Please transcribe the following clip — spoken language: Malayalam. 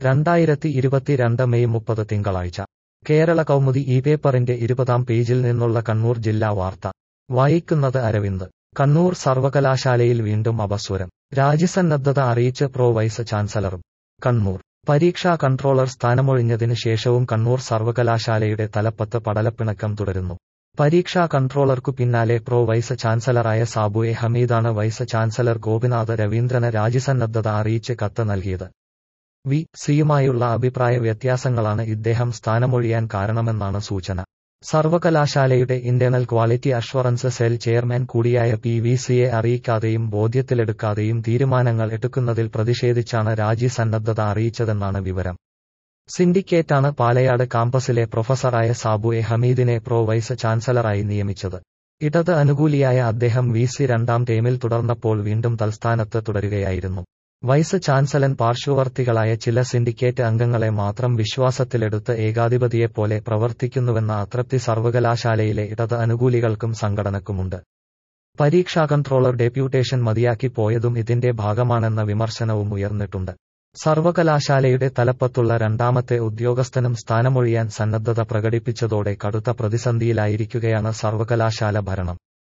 രണ്ടായിരത്തി ഇരുപത്തിരണ്ട് മെയ് മുപ്പത് തിങ്കളാഴ്ച കേരള കൗമുദി ഈ പേപ്പറിന്റെ ഇരുപതാം പേജിൽ നിന്നുള്ള കണ്ണൂർ ജില്ലാ വാർത്ത വായിക്കുന്നത് അരവിന്ദ് കണ്ണൂർ സർവകലാശാലയിൽ വീണ്ടും അപസ്വരം രാജ്യസന്നദ്ധത അറിയിച്ച് പ്രോ വൈസ് ചാൻസലറും കണ്ണൂർ പരീക്ഷാ കൺട്രോളർ സ്ഥാനമൊഴിഞ്ഞതിന് ശേഷവും കണ്ണൂർ സർവകലാശാലയുടെ തലപ്പത്ത് പടലപ്പിണക്കം തുടരുന്നു പരീക്ഷാ കൺട്രോളർക്കു പിന്നാലെ പ്രോ വൈസ് ചാൻസലറായ സാബു എ ഹമീദാണ് വൈസ് ചാൻസലർ ഗോപിനാഥ് രവീന്ദ്രന് രാജ്യസന്നദ്ധത അറിയിച്ച് കത്ത് നൽകിയത് വി സിയുമായുള്ള അഭിപ്രായ വ്യത്യാസങ്ങളാണ് ഇദ്ദേഹം സ്ഥാനമൊഴിയാൻ കാരണമെന്നാണ് സൂചന സർവകലാശാലയുടെ internal quality assurance cell chairman കൂടിയായ പി വി സിയെ അറിയിക്കാതെയും ബോധ്യത്തിലെടുക്കാതെയും തീരുമാനങ്ങൾ എടുക്കുന്നതിൽ പ്രതിഷേധിച്ചാണ് രാജി സന്നദ്ധത അറിയിച്ചതെന്നാണ് വിവരം സിൻഡിക്കേറ്റാണ് പാലയാട് കാമ്പസിലെ പ്രൊഫസറായ സാബു എ ഹമീദിനെ പ്രോ വൈസ് ചാൻസലറായി നിയമിച്ചത് ഇടത് അനുകൂലിയായ അദ്ദേഹം വി സി രണ്ടാം ടേമിൽ തുടർന്നപ്പോൾ വീണ്ടും തൽസ്ഥാനത്ത് തുടരുകയായിരുന്നു വൈസ് ചാൻസലൻ പാർശ്വവർത്തികളായ ചില സിൻഡിക്കേറ്റ് അംഗങ്ങളെ മാത്രം വിശ്വാസത്തിലെടുത്ത് ഏകാധിപതിയെപ്പോലെ പ്രവർത്തിക്കുന്നുവെന്ന അതൃപ്തി സർവകലാശാലയിലെ ഇടത് അനുകൂലികൾക്കും സംഘടനക്കുമുണ്ട് പരീക്ഷാ കൺട്രോളർ ഡെപ്യൂട്ടേഷൻ മതിയാക്കി പോയതും ഇതിന്റെ ഭാഗമാണെന്ന വിമർശനവും ഉയർന്നിട്ടുണ്ട് സർവകലാശാലയുടെ തലപ്പത്തുള്ള രണ്ടാമത്തെ ഉദ്യോഗസ്ഥനും സ്ഥാനമൊഴിയാൻ സന്നദ്ധത പ്രകടിപ്പിച്ചതോടെ കടുത്ത പ്രതിസന്ധിയിലായിരിക്കുകയാണ് സർവകലാശാല ഭരണം